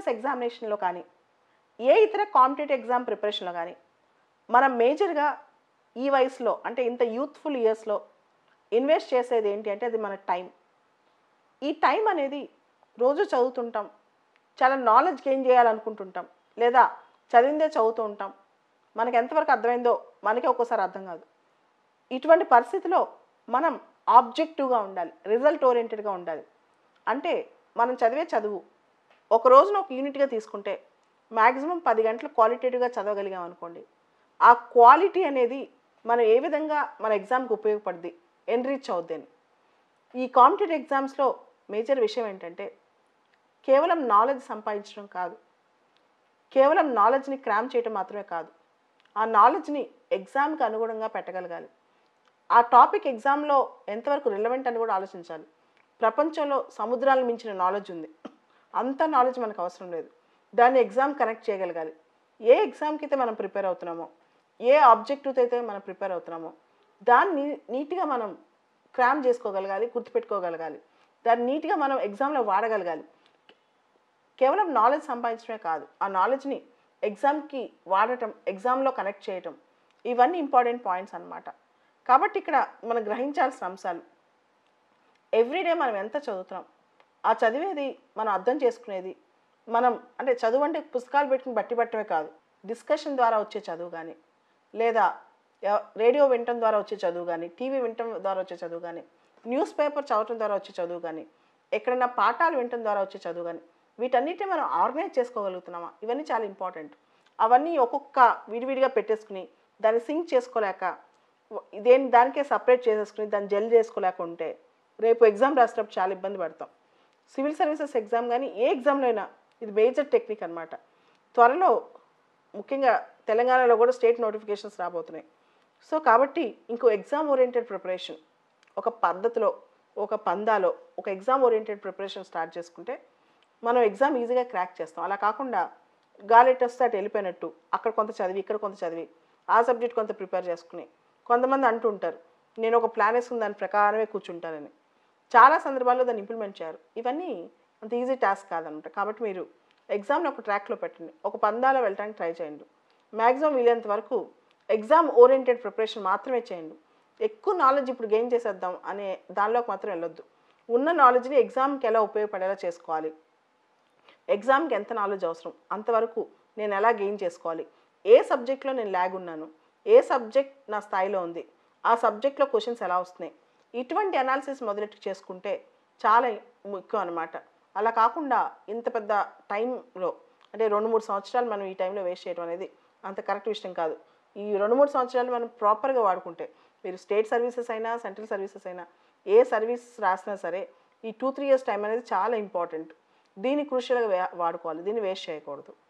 ఎగ్జామినేషన్లో కానీ ఏ ఇతర కాంపిటేటివ్ ఎగ్జామ్ ప్రిపరేషన్లో కానీ మనం మేజర్గా ఈ వయసులో అంటే ఇంత యూత్ఫుల్ ఇయర్స్లో ఇన్వెస్ట్ చేసేది ఏంటి అంటే అది మన టైం ఈ టైం అనేది రోజు చదువుతుంటాం చాలా నాలెడ్జ్ గెయిన్ చేయాలనుకుంటుంటాం లేదా చదివిందే చదువుతూ ఉంటాం మనకి ఎంతవరకు అర్థమైందో మనకే ఒక్కోసారి అర్థం కాదు ఇటువంటి పరిస్థితిలో మనం ఆబ్జెక్టివ్గా ఉండాలి రిజల్ట్ ఓరియంటెడ్గా ఉండాలి అంటే మనం చదివే చదువు ఒక రోజున ఒక యూనిట్గా తీసుకుంటే మ్యాక్సిమం పది గంటలు క్వాలిటేటివ్గా చదవగలిగాం అనుకోండి ఆ క్వాలిటీ అనేది మనం ఏ విధంగా మన ఎగ్జామ్కి ఉపయోగపడుద్ది ఎన్రీచ్ అవుద్ది అని ఈ కాంపిటేటివ్ ఎగ్జామ్స్లో మేజర్ విషయం ఏంటంటే కేవలం నాలెడ్జ్ సంపాదించడం కాదు కేవలం నాలెడ్జ్ని క్రామ్ చేయడం మాత్రమే కాదు ఆ నాలెడ్జ్ని ఎగ్జామ్కి అనుగుణంగా పెట్టగలగాలి ఆ టాపిక్ ఎగ్జామ్లో ఎంతవరకు రిలవెంట్ అని కూడా ఆలోచించాలి ప్రపంచంలో సముద్రాలు మించిన నాలెడ్జ్ ఉంది అంత నాలెడ్జ్ మనకు అవసరం లేదు దాన్ని ఎగ్జామ్ కనెక్ట్ చేయగలగాలి ఏ ఎగ్జామ్కి అయితే మనం ప్రిపేర్ అవుతున్నామో ఏ ఆబ్జెక్టివ్తో అయితే మనం ప్రిపేర్ అవుతున్నామో దాన్ని నీట్గా మనం క్రామ్ చేసుకోగలగాలి గుర్తుపెట్టుకోగలగాలి దాన్ని నీట్గా మనం ఎగ్జామ్లో వాడగలగాలి కేవలం నాలెడ్జ్ సంపాదించడమే కాదు ఆ నాలెడ్జ్ని ఎగ్జామ్కి వాడటం ఎగ్జామ్లో కనెక్ట్ చేయటం ఇవన్నీ ఇంపార్టెంట్ పాయింట్స్ అన్నమాట కాబట్టి ఇక్కడ మనం గ్రహించాల్సిన అంశాలు ఎవ్రీడే మనం ఎంత చదువుతున్నాం ఆ చదివేది మనం అర్థం చేసుకునేది మనం అంటే చదువు అంటే పుస్తకాలు పెట్టుకుని బట్టి పట్టమే కాదు డిస్కషన్ ద్వారా వచ్చే చదువు కానీ లేదా ఎవ- రేడియో వినటం ద్వారా వచ్చే చదువు కానీ టీవీ వినటం ద్వారా వచ్చే చదువు కానీ న్యూస్ పేపర్ చదవటం ద్వారా వచ్చే చదువు కానీ ఎక్కడైనా పాఠాలు వినటం ద్వారా వచ్చే చదువు కానీ వీటన్నిటిని మనం ఆర్గనైజ్ చేసుకోగలుగుతున్నామా ఇవన్నీ చాలా ఇంపార్టెంట్ అవన్నీ ఒక్కొక్క విడివిడిగా పెట్టేసుకుని దాన్ని సింక్ చేసుకోలేక వ- దేని దానికే సపరేట్ చేసేసుకుని దాన్ని జెల్ చేసుకోలేక ఉంటే రేపు ఎగ్జామ్ రాసేటప్పుడు చాలా ఇబ్బంది పడతాం సివిల్ సర్వీసెస్ ఎగ్జామ్ కానీ ఏ ఎగ్జామ్లో అయినా ఇది మేజర్ టెక్నిక్ అన్నమాట త్వరలో ముఖ్యంగా తెలంగాణలో కూడా స్టేట్ నోటిఫికేషన్స్ రాబోతున్నాయి సో కాబట్టి ఇంకో ఎగ్జామ్ ఓరియంటెడ్ ప్రిపరేషన్ ఒక పద్ధతిలో ఒక పందాలో ఒక ఎగ్జామ్ ఓరియంటెడ్ ప్రిపరేషన్ స్టార్ట్ చేసుకుంటే మనం ఎగ్జామ్ ఈజీగా క్రాక్ చేస్తాం అలా కాకుండా గాలెట్ వస్తే అటు వెళ్ళిపోయినట్టు అక్కడ కొంత చదివి ఇక్కడ కొంత చదివి ఆ సబ్జెక్ట్ కొంత ప్రిపేర్ చేసుకుని కొంతమంది అంటుంటారు నేను ఒక ప్లాన్ వేసుకుని దాని ప్రకారమే కూర్చుంటానని చాలా సందర్భాల్లో దాన్ని ఇంప్లిమెంట్ చేయరు ఇవన్నీ అంత ఈజీ టాస్క్ కాదనమాట కాబట్టి మీరు ఎగ్జామ్ని ఒక ట్రాక్లో పెట్టండి ఒక పందాలో వెళ్ళడానికి ట్రై చేయండి మ్యాక్సిమం వీలైనంత వరకు ఎగ్జామ్ ఓరియంటెడ్ ప్రిపరేషన్ మాత్రమే చేయండి ఎక్కువ నాలెడ్జ్ ఇప్పుడు గెయిన్ చేసేద్దాం అనే దానిలోకి మాత్రం వెళ్ళొద్దు ఉన్న నాలెడ్జ్ని ఎగ్జామ్కి ఎలా ఉపయోగపడేలా చేసుకోవాలి ఎగ్జామ్కి ఎంత నాలెడ్జ్ అవసరం అంతవరకు నేను ఎలా గెయిన్ చేసుకోవాలి ఏ సబ్జెక్ట్లో నేను ల్యాగ్ ఉన్నాను ఏ సబ్జెక్ట్ నా స్థాయిలో ఉంది ఆ సబ్జెక్ట్లో క్వశ్చన్స్ ఎలా వస్తున్నాయి ఇటువంటి అనాలిసిస్ మొదలెట్టు చేసుకుంటే చాలా ముఖ్యం అనమాట అలా కాకుండా ఇంత పెద్ద టైంలో అంటే రెండు మూడు సంవత్సరాలు మనం ఈ టైంలో వేస్ట్ చేయడం అనేది అంత కరెక్ట్ విషయం కాదు ఈ రెండు మూడు సంవత్సరాలు మనం ప్రాపర్గా వాడుకుంటే మీరు స్టేట్ సర్వీసెస్ అయినా సెంట్రల్ సర్వీసెస్ అయినా ఏ సర్వీస్ రాసినా సరే ఈ టూ త్రీ ఇయర్స్ టైం అనేది చాలా ఇంపార్టెంట్ దీన్ని క్రూషియల్గా వాడుకోవాలి దీన్ని వేస్ట్ చేయకూడదు